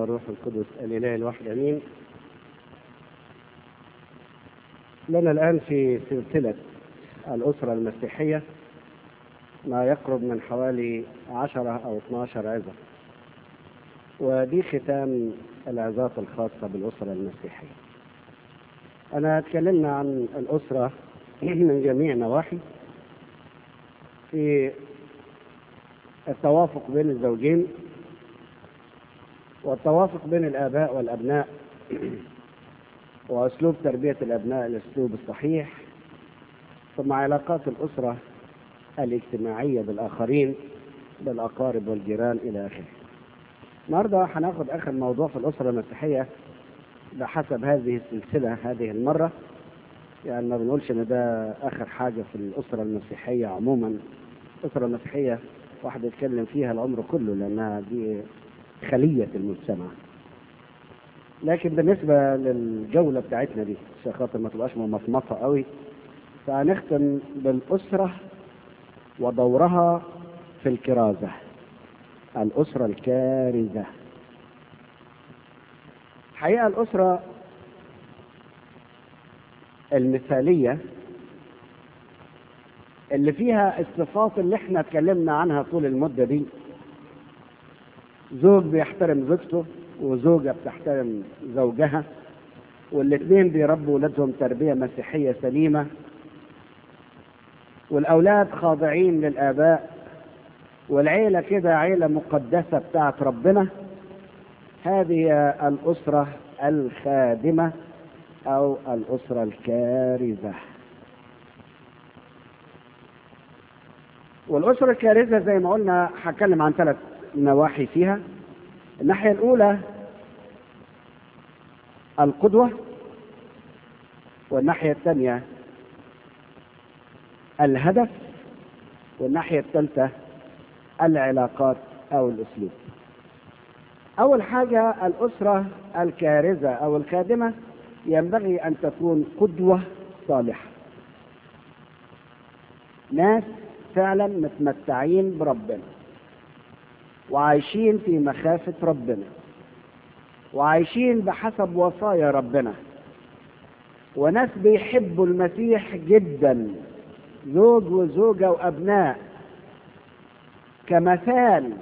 والروح القدس الإله الواحد أمين لنا الآن في سلسلة الأسرة المسيحية ما يقرب من حوالي عشرة أو 12 عظة ودي ختام العظات الخاصة بالأسرة المسيحية أنا اتكلمنا عن الأسرة من جميع نواحي في التوافق بين الزوجين والتوافق بين الآباء والأبناء وأسلوب تربية الأبناء الأسلوب الصحيح ثم علاقات الأسرة الاجتماعية بالآخرين بالأقارب والجيران إلى آخره النهارده هناخد آخر موضوع في الأسرة المسيحية بحسب هذه السلسلة هذه المرة يعني ما بنقولش إن ده آخر حاجة في الأسرة المسيحية عموما الأسرة المسيحية واحد يتكلم فيها العمر كله لأنها دي خلية المجتمع لكن بالنسبة للجولة بتاعتنا دي عشان خاطر ما تبقاش ممطمطة قوي فهنختم بالأسرة ودورها في الكرازة الأسرة الكارزة حقيقة الأسرة المثالية اللي فيها الصفات اللي احنا اتكلمنا عنها طول المدة دي زوج بيحترم زوجته وزوجة بتحترم زوجها والاثنين بيربوا ولادهم تربية مسيحية سليمة والأولاد خاضعين للآباء والعيلة كده عيلة مقدسة بتاعت ربنا هذه الأسرة الخادمة أو الأسرة الكارزة والأسرة الكارزة زي ما قلنا هتكلم عن ثلاث نواحي فيها الناحية الأولى القدوة والناحية الثانية الهدف والناحية الثالثة العلاقات أو الأسلوب أول حاجة الأسرة الكارزة أو الخادمة ينبغي أن تكون قدوة صالحة ناس فعلا متمتعين بربنا وعايشين في مخافة ربنا وعايشين بحسب وصايا ربنا وناس بيحبوا المسيح جدا زوج وزوجة وأبناء كمثال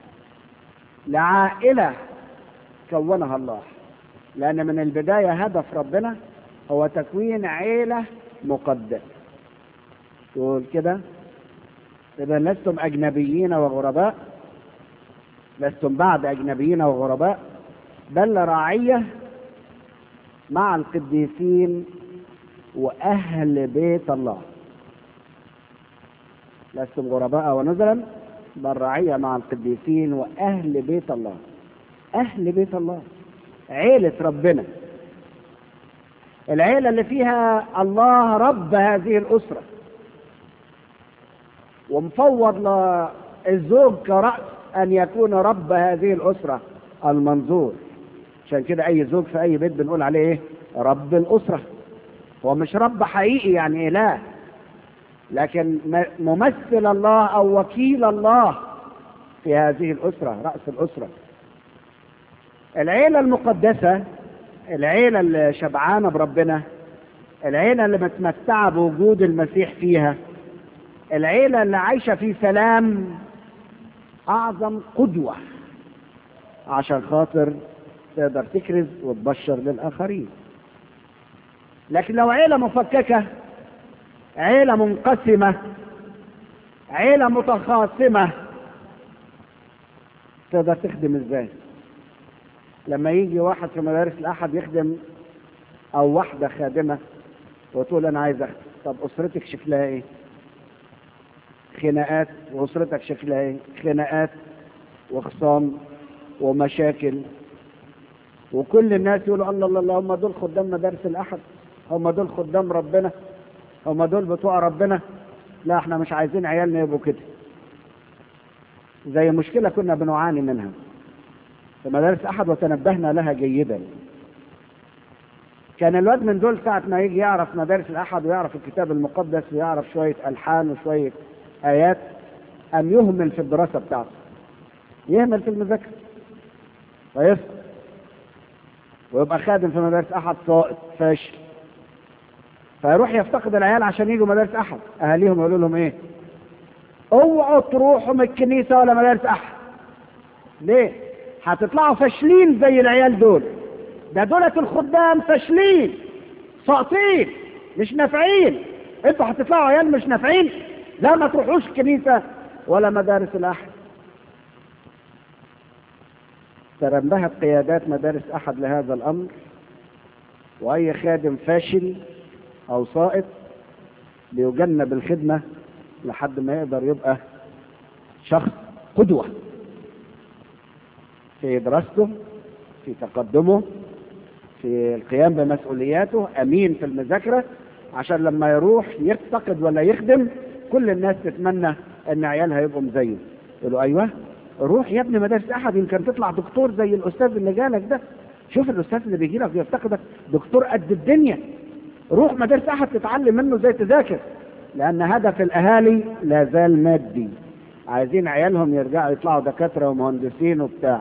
لعائلة كونها الله لأن من البداية هدف ربنا هو تكوين عيلة مقدسة تقول كده إذا لستم أجنبيين وغرباء لستم بعد أجنبيين وغرباء بل رعية مع القديسين وأهل بيت الله لستم غرباء ونزلا بل رعية مع القديسين وأهل بيت الله أهل بيت الله عيلة ربنا العيلة اللي فيها الله رب هذه الأسرة ومفوض للزوج كرأس أن يكون رب هذه الأسرة المنظور عشان كده أي زوج في أي بيت بنقول عليه إيه؟ رب الأسرة هو مش رب حقيقي يعني إله لكن ممثل الله أو وكيل الله في هذه الأسرة رأس الأسرة العيلة المقدسة العيلة اللي شبعانة بربنا العيلة اللي متمتعة بوجود المسيح فيها العيلة اللي عايشة في سلام أعظم قدوة عشان خاطر تقدر تكرز وتبشر للآخرين لكن لو عيلة مفككة عيلة منقسمة عيلة متخاصمة تقدر تخدم ازاي لما يجي واحد في مدارس الأحد يخدم أو واحدة خادمة وتقول أنا عايز أخدم طب أسرتك شكلها إيه؟ خناقات وأسرتك شكلها إيه؟ خناقات وخصام ومشاكل وكل الناس يقولوا الله الله الله هم دول خدام مدارس الأحد هم دول خدام ربنا هم دول بتوع ربنا لا احنا مش عايزين عيالنا يبقوا كده زي مشكلة كنا بنعاني منها في مدارس أحد وتنبهنا لها جيدا كان الواد من دول ساعة ما يجي يعرف مدارس الأحد ويعرف الكتاب المقدس ويعرف شوية ألحان وشوية آيات أم يهمل في الدراسة بتاعته يهمل في المذاكرة ويسقط ويبقى خادم في مدارس احد ساقط فاشل فيروح يفتقد العيال عشان يجوا مدارس احد اهاليهم يقولوا لهم ايه اوعوا تروحوا من الكنيسه ولا مدارس احد ليه هتطلعوا فاشلين زي العيال دول ده دولة الخدام فاشلين ساقطين مش نافعين انتوا هتطلعوا عيال مش نافعين لا ما تروحوش الكنيسه ولا مدارس الاحد تنبهت قيادات مدارس احد لهذا الامر واي خادم فاشل او ساقط بيجنب الخدمه لحد ما يقدر يبقى شخص قدوه في دراسته في تقدمه في القيام بمسؤولياته امين في المذاكره عشان لما يروح يفتقد ولا يخدم كل الناس تتمنى ان عيالها يبقوا زيه يقولوا ايوه روح يا ابني مدارس احد يمكن تطلع دكتور زي الاستاذ اللي جالك ده شوف الاستاذ اللي بيجي لك ويفتقدك دكتور قد الدنيا روح مدارس احد تتعلم منه ازاي تذاكر لان هدف الاهالي لا زال مادي عايزين عيالهم يرجعوا يطلعوا دكاتره ومهندسين وبتاع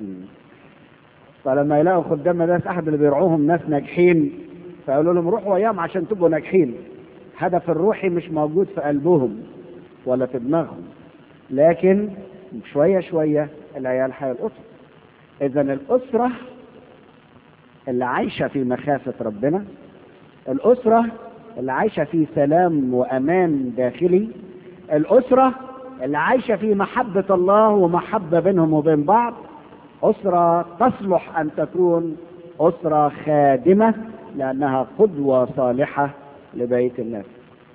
فلما يلاقوا خدام مدارس احد اللي بيرعوهم ناس ناجحين فيقولوا لهم روحوا وياهم عشان تبقوا ناجحين هدف الروحي مش موجود في قلبهم ولا في دماغهم لكن شويه شويه العيال هيلقطوا اذا الاسره اللي عايشه في مخافه ربنا الاسره اللي عايشه في سلام وامان داخلي الاسره اللي عايشه في محبه الله ومحبه بينهم وبين بعض اسره تصلح ان تكون اسره خادمه لانها قدوه صالحه لبقيه الناس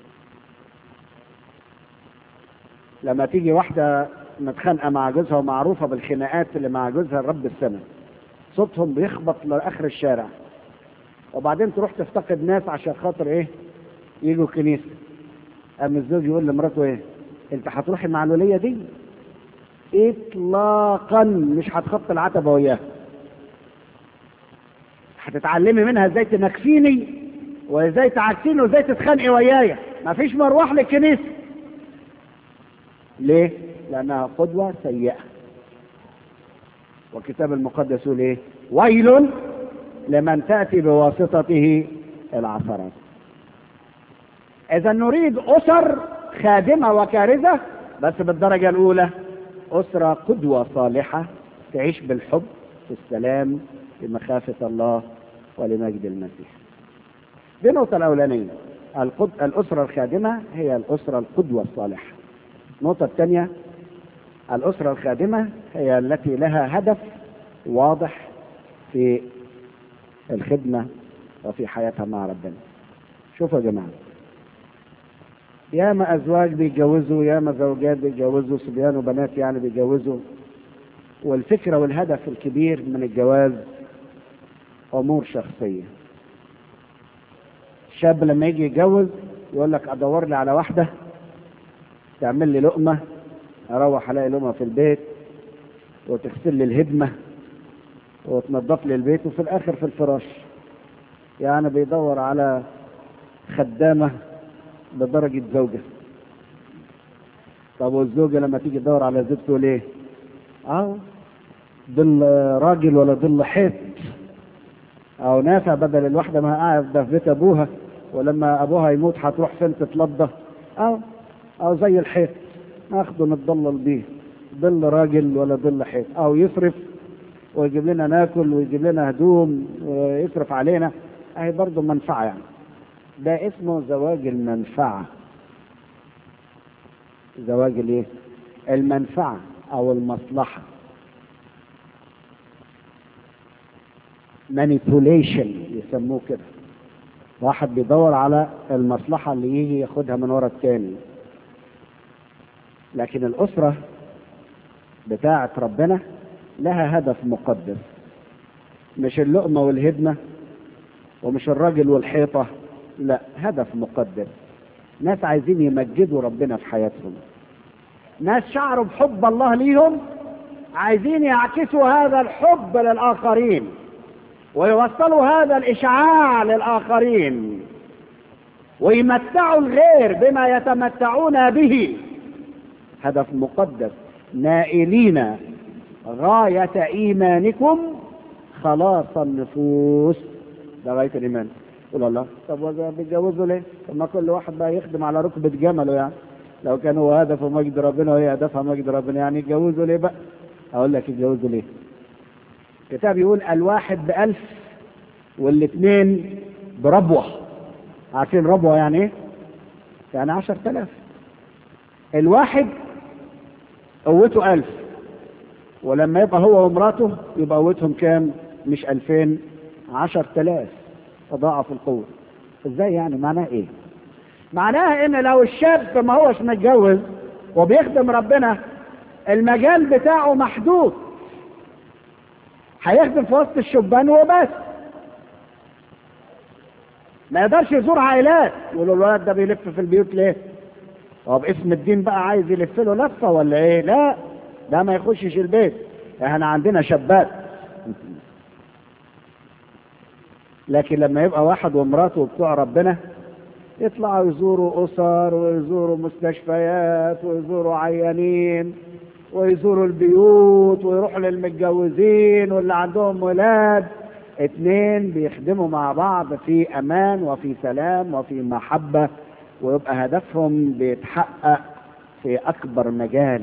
لما تيجي واحده متخانقه مع جوزها ومعروفه بالخناقات اللي مع جوزها رب السنه صوتهم بيخبط لاخر الشارع وبعدين تروح تفتقد ناس عشان خاطر ايه يجوا الكنيسه قام الزوج يقول لمراته ايه انت هتروحي مع الوليه دي اطلاقا مش هتخط العتبه وياها هتتعلمي منها ازاي تنكفيني وازاي تعكسيني وازاي تتخانقي ويايا مفيش مروح للكنيسه ليه لانها قدوه سيئه والكتاب المقدس يقول ايه ويل لمن تاتي بواسطته العثرات اذا نريد اسر خادمه وكارثه بس بالدرجه الاولى اسره قدوه صالحه تعيش بالحب في السلام بمخافه الله ولمجد المسيح دي النقطه الاولانيه القد... الاسره الخادمه هي الاسره القدوه الصالحه النقطه الثانيه الاسره الخادمه هي التي لها هدف واضح في الخدمه وفي حياتها مع ربنا شوفوا يا جماعه ياما ازواج بيتجوزوا ياما زوجات بيتجوزوا صبيان وبنات يعني بيتجوزوا والفكره والهدف الكبير من الجواز امور شخصيه الشاب لما يجي يتجوز يقول لك ادور لي على واحده تعمل لي لقمه اروح الاقي لقمه في البيت وتغسل لي الهدمه وتنظف لي البيت وفي الاخر في الفراش يعني بيدور على خدامه بدرجة زوجة طب والزوجة لما تيجي تدور على زوجته ليه؟ اه ظل راجل ولا ظل حيط او نافع بدل الواحدة ما قاعدة في بيت ابوها ولما ابوها يموت هتروح فين تتلضى اه او زي الحيط ناخده نتضلل بيه ظل راجل ولا ظل حيط او يصرف ويجيب لنا ناكل ويجيب لنا هدوم ويصرف علينا اهي برضه منفعة يعني ده اسمه زواج المنفعة زواج الايه المنفعة او المصلحة manipulation يسموه كده واحد بيدور على المصلحة اللي يجي ياخدها من ورا التاني لكن الأسرة بتاعة ربنا لها هدف مقدس مش اللقمة والهدمة ومش الراجل والحيطة لا هدف مقدس ناس عايزين يمجدوا ربنا في حياتهم ناس شعروا بحب الله ليهم عايزين يعكسوا هذا الحب للآخرين ويوصلوا هذا الإشعاع للآخرين ويمتعوا الغير بما يتمتعون به هدف مقدس نائلين غاية إيمانكم خلاص النفوس لغايه الايمان يقول الله طب وإذا بيتجوزوا ليه؟ طب ما كل واحد بقى يخدم على ركبه جمله يعني لو كان هو هدفه مجد ربنا وهي هدفها مجد ربنا يعني يتجوزوا ليه بقى؟ اقول لك يتجوزوا ليه؟ الكتاب يقول الواحد بألف والاثنين بربوة عارفين ربوة يعني ايه؟ يعني عشر تلاف الواحد قوته ألف ولما يبقى هو ومراته يبقى قوتهم كام؟ مش ألفين عشر تلاف تضاعف القوة ازاي يعني معناه ايه؟ معناها ان لو الشاب ما هوش متجوز وبيخدم ربنا المجال بتاعه محدود هيخدم في وسط الشبان وبس ما يقدرش يزور عائلات يقولوا الولد ده بيلف في البيوت ليه؟ هو باسم الدين بقى عايز يلف له لفه ولا ايه؟ لا ده ما يخشش البيت احنا عندنا شابات لكن لما يبقى واحد ومراته وبتوع ربنا يطلعوا يزوروا اسر ويزوروا مستشفيات ويزوروا عيانين ويزوروا البيوت ويروحوا للمتجوزين واللي عندهم ولاد اتنين بيخدموا مع بعض في امان وفي سلام وفي محبة ويبقى هدفهم بيتحقق في اكبر مجال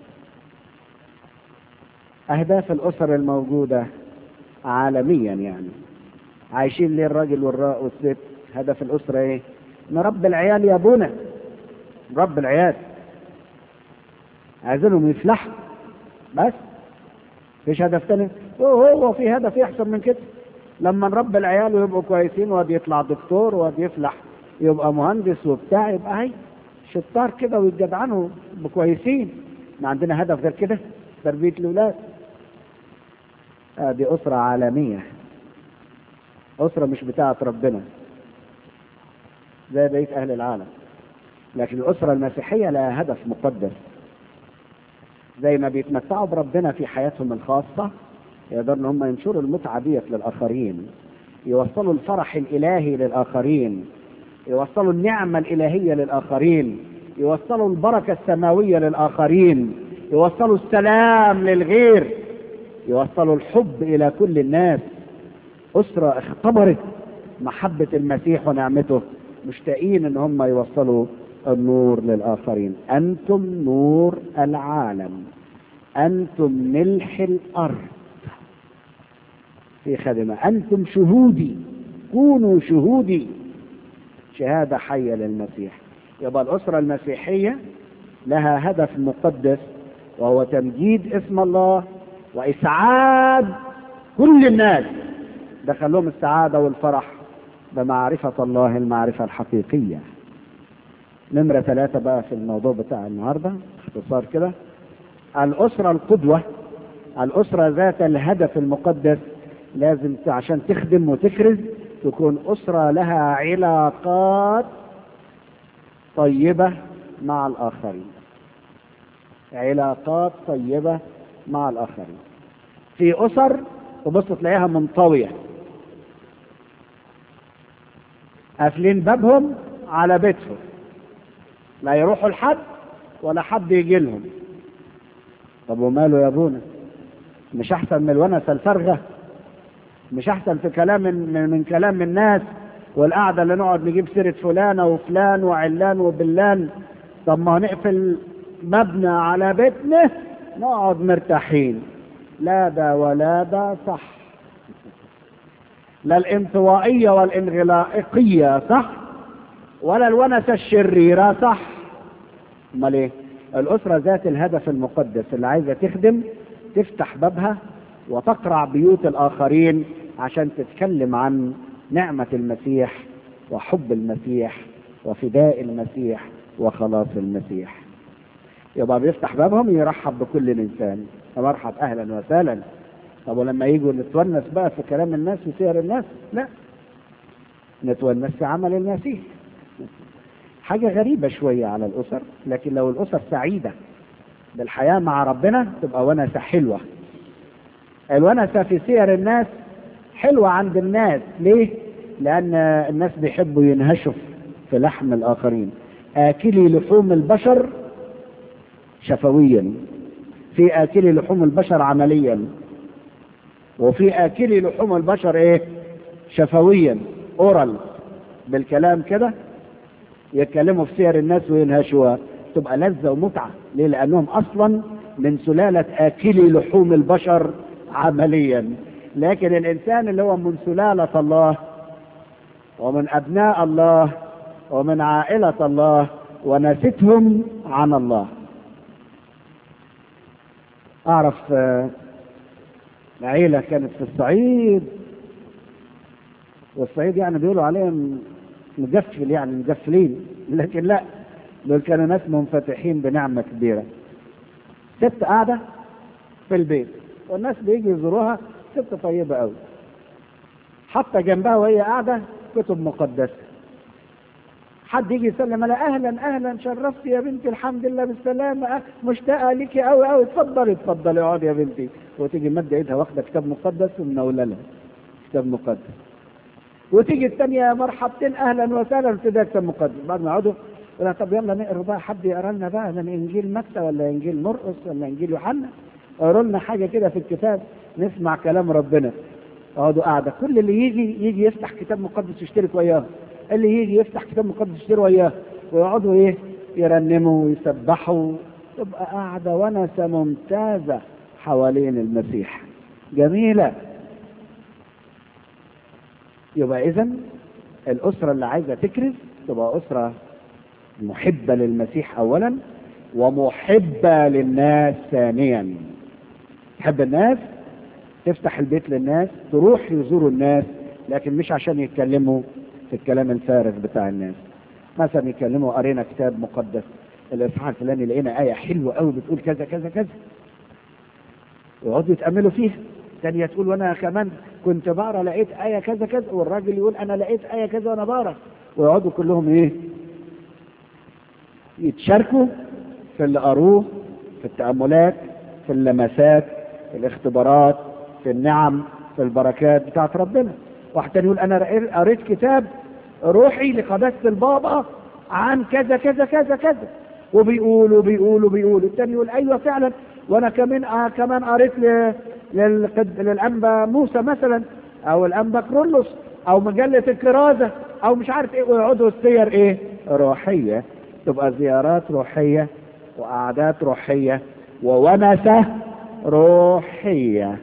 اهداف الاسر الموجودة عالميا يعني عايشين ليه الراجل والراء والست هدف الاسرة ايه نربي العيال يا ابونا رب العيال عايزينهم يفلحوا بس مفيش هدف تاني هو هو في هدف يحصل من كده لما نربي العيال ويبقوا كويسين واد يطلع دكتور واد يفلح يبقى مهندس وبتاع يبقى هي شطار كده ويتجدعنوا كويسين ما عندنا هدف غير كده تربية الأولاد آه دي أسرة عالمية أسرة مش بتاعة ربنا زي بقية أهل العالم لكن الأسرة المسيحية لها هدف مقدس زي ما بيتمتعوا بربنا في حياتهم الخاصة يقدروا ان هم ينشروا المتعة ديت للآخرين يوصلوا الفرح الإلهي للآخرين يوصلوا النعمة الإلهية للآخرين يوصلوا البركة السماوية للآخرين يوصلوا السلام للغير يوصلوا الحب إلى كل الناس أسرة اختبرت محبة المسيح ونعمته مشتاقين ان هم يوصلوا النور للآخرين أنتم نور العالم أنتم ملح الأرض في خدمة أنتم شهودي كونوا شهودي شهادة حية للمسيح يبقى الأسرة المسيحية لها هدف مقدس وهو تمجيد اسم الله وإسعاد كل الناس دخل لهم السعادة والفرح بمعرفة الله المعرفة الحقيقية نمرة ثلاثة بقى في الموضوع بتاع النهاردة اختصار كده الأسرة القدوة الأسرة ذات الهدف المقدس لازم عشان تخدم وتكرز تكون أسرة لها علاقات طيبة مع الآخرين علاقات طيبة مع الآخرين في أسر تبص تلاقيها منطوية قافلين بابهم على بيتهم لا يروحوا لحد ولا حد يجي لهم طب وماله يا ابونا مش احسن من الونسه الفارغه مش احسن في كلام من, من كلام الناس والقعده اللي نقعد نجيب سيره فلانه وفلان وعلان وبلان طب ما نقفل مبنى على بيتنا نقعد مرتاحين لا ده ولا ده صح لا الانطوائيه والانغلائقيه صح ولا الونسه الشريره صح امال ايه الاسره ذات الهدف المقدس اللي عايزه تخدم تفتح بابها وتقرع بيوت الاخرين عشان تتكلم عن نعمه المسيح وحب المسيح وفداء المسيح وخلاص المسيح يبقى بيفتح بابهم يرحب بكل الانسان مرحب اهلا وسهلا طب ولما يجوا نتونس بقى في كلام الناس وسير الناس لا نتونس في عمل المسيح حاجة غريبة شوية على الأسر لكن لو الأسر سعيدة بالحياة مع ربنا تبقى ونسة حلوة الونسة في سير الناس حلوة عند الناس ليه؟ لأن الناس بيحبوا ينهشوا في لحم الآخرين آكلي لحوم البشر شفويا في آكلي لحوم البشر عمليا وفي آكلي لحوم البشر إيه شفويا أورال بالكلام كده يتكلموا في سير الناس وينهشوها تبقى لذة ومتعة ليه لأنهم أصلا من سلالة آكلي لحوم البشر عمليا لكن الإنسان اللي هو من سلالة الله ومن أبناء الله ومن عائلة الله ونستهم عن الله أعرف عيلة كانت في الصعيد والصعيد يعني بيقولوا عليهم مقفل يعني مقفلين لكن لا دول كانوا ناس منفتحين بنعمة كبيرة ست قاعدة في البيت والناس بيجي يزوروها ست طيبة قوي حتى جنبها وهي قاعدة كتب مقدسة حد يجي يسلم على اهلا اهلا شرفت يا بنتي الحمد لله بالسلامه مشتاقه ليكي قوي قوي اتفضلي اتفضلي اقعدي يا بنتي وتيجي مد ايدها واخده كتاب مقدس ومنوله لها كتاب مقدس وتيجي الثانيه مرحبتين اهلا وسهلا وتديها كتاب مقدس بعد ما يقعدوا يقول طب يلا نقرا بقى حد يقرا لنا بقى من انجيل متى ولا انجيل مرقس ولا انجيل يوحنا اقروا لنا حاجه كده في الكتاب نسمع كلام ربنا اقعدوا قاعده كل اللي يجي يجي يفتح كتاب مقدس يشترك وياه اللي يجي يفتح كتاب مقدس يشتري وياه ويقعدوا ايه يرنموا ويسبحوا تبقى قاعدة ونسة ممتازة حوالين المسيح جميلة يبقى إذا الأسرة اللي عايزة تكرز تبقى أسرة محبة للمسيح أولا ومحبة للناس ثانيا تحب الناس تفتح البيت للناس تروح يزوروا الناس لكن مش عشان يتكلموا في الكلام الفارغ بتاع الناس مثلا يتكلموا قرينا كتاب مقدس الاصحاح الفلاني لقينا آية حلوة قوي بتقول كذا كذا كذا ويقعدوا يتأملوا فيها تانية تقول وانا كمان كنت بقرا لقيت آية كذا كذا والراجل يقول انا لقيت آية كذا وانا بقرا ويقعدوا كلهم ايه يتشاركوا في اللي قروه في التأملات في اللمسات في الاختبارات في النعم في البركات بتاعت ربنا واحد تاني يقول انا قريت كتاب روحي لقداسة البابا عن كذا كذا كذا كذا وبيقول وبيقول وبيقول التاني يقول ايوه فعلا وانا كمان آه كمان قريت ل... للقد... للانبا موسى مثلا او الانبا كرولوس او مجلة الكرازة او مش عارف ايه ويقعدوا السير ايه روحية تبقى زيارات روحية وقعدات روحية وونسة روحية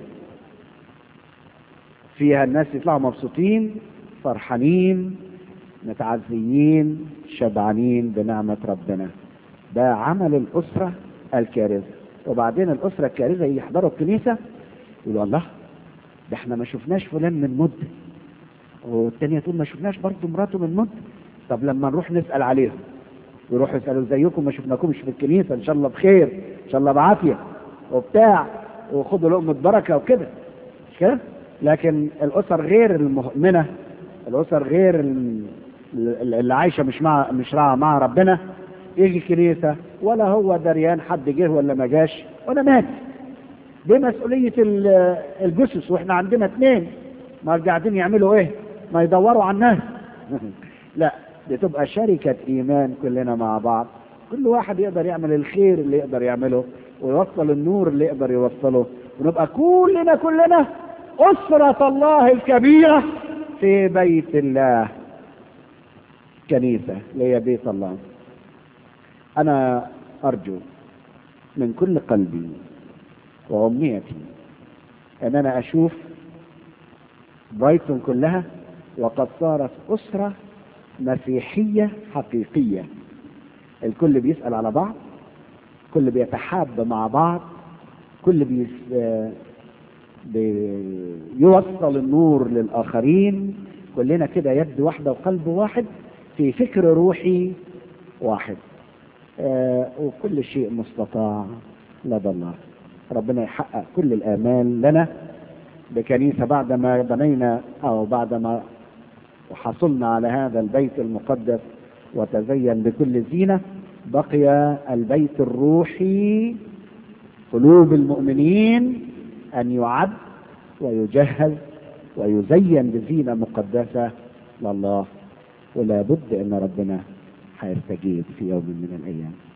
فيها الناس يطلعوا مبسوطين فرحانين متعزيين شبعانين بنعمة ربنا ده عمل الأسرة الكارثة وبعدين الأسرة الكارثة يحضروا الكنيسة يقولوا الله ده احنا ما شفناش فلان من مدة والتانية تقول ما شفناش برضه مراته من مدة طب لما نروح نسأل عليهم يروحوا يسألوا ازيكم ما شفناكمش في الكنيسة ان شاء الله بخير ان شاء الله بعافية وبتاع وخدوا لقمة بركة وكده مش كده؟ لكن الأسر غير المؤمنة الأسر غير اللي عايشة مش مع مش مع ربنا يجي الكنيسة ولا هو دريان حد جه ولا ما جاش ولا مات دي مسؤولية الجثث واحنا عندنا اثنين ما قاعدين يعملوا ايه ما يدوروا على الناس لا دي تبقى شركة ايمان كلنا مع بعض كل واحد يقدر يعمل الخير اللي يقدر يعمله ويوصل النور اللي يقدر يوصله ونبقى كلنا كلنا أسرة الله الكبيرة في بيت الله كنيسة هي بيت الله أنا أرجو من كل قلبي وأمنيتي أن أنا أشوف برايتون كلها وقد صارت أسرة مسيحية حقيقية الكل بيسأل على بعض كل بيتحاب مع بعض كل بيس بيوصل النور للآخرين كلنا كده يد واحدة وقلب واحد في فكر روحي واحد آه وكل شيء مستطاع لدى الله ربنا يحقق كل الآمال لنا بكنيسة بعدما بنينا أو بعدما وحصلنا على هذا البيت المقدس وتزين بكل زينة بقي البيت الروحي قلوب المؤمنين أن يعد ويجهز ويزين بزينة مقدسة لله ولا بد أن ربنا هيستجيب في يوم من الأيام